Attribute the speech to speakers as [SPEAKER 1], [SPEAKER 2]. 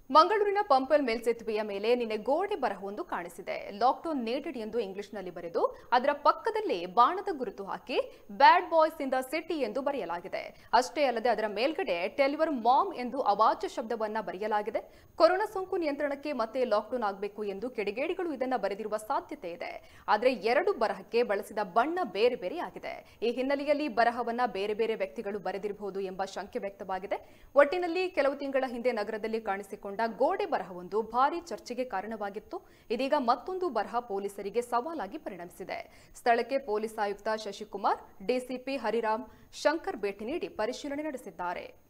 [SPEAKER 1] ಮಂಗಳೂರಿನ ಪಂಪಲ್ ಮೇಲ್ಸೇತುವೆಯ ಮೇಲೆ ನಿನ್ನೆ ಗೋಡೆ ಬರಹವೊಂದು ಕಾಣಿಸಿದೆ ಲಾಕ್ಡೌನ್ ನೇಟೆಡ್ ಎಂದು ಇಂಗ್ಲಿಷ್ನಲ್ಲಿ ಬರೆದು ಅದರ ಪಕ್ಕದಲ್ಲಿ ಬಾಣದ ಗುರುತು ಹಾಕಿ bad boys in the city ಎಂದು ಬರೆಯಲಾಗಿದೆ ಅಷ್ಟೇ ಅಲ್ಲದೆ ಅದರ ಮೇಲ್ಗಡೆ ಟೆಲಿವರ್ ಮಾಮ್ ಎಂದು ಅವಾಚ್ಯ ಶಬ್ದವನ್ನ ಬರೆಯಲಾಗಿದೆ ಕೊರೋನಾ ಸೋಂಕು ನಿಯಂತ್ರಣಕ್ಕೆ ಮತ್ತೆ ಲಾಕ್ಡೌನ್ ಆಗಬೇಕು ಎಂದು ಕಿಡಿಗೇಡಿಗಳು ಇದನ್ನ ಬರೆದಿರುವ ಸಾಧ್ಯತೆ ಇದೆ ಆದರೆ ಎರಡು ಬರಹಕ್ಕೆ ಬಳಸಿದ ಬಣ್ಣ ಬೇರೆ ಬೇರೆ ಆಗಿದೆ ಈ ಹಿನ್ನೆಲೆಯಲ್ಲಿ ಬರಹವನ್ನ ಬೇರೆ ಬೇರೆ ವ್ಯಕ್ತಿಗಳು ಬರೆದಿರಬಹುದು ಎಂಬ ಶಂಕೆ ವ್ಯಕ್ತವಾಗಿದೆ ಒಟ್ಟಿನಲ್ಲಿ ಕೆಲವು ತಿಂಗಳ ಹಿಂದೆ ನಗರದಲ್ಲಿ ಕಾಣಿಸಿಕೊಂಡ ಗೋಡೆ ಬರಹವೊಂದು ಭಾರಿ ಚರ್ಚೆಗೆ ಕಾರಣವಾಗಿತ್ತು ಇದೀಗ ಮತ್ತೊಂದು ಬರಹ ಪೊಲೀಸರಿಗೆ ಸವಾಲಾಗಿ ಪರಿಣಮಿಸಿದೆ ಸ್ಥಳಕ್ಕೆ ಪೊಲೀಸ್ ಆಯುಕ್ತ ಶಶಿಕುಮಾರ್ ಡಿಸಿಪಿ ಹರಿರಾಮ್ ಶಂಕರ್ ಭೇಟಿ ನೀಡಿ ಪರಿಶೀಲನೆ ನಡೆಸಿದ್ದಾರೆ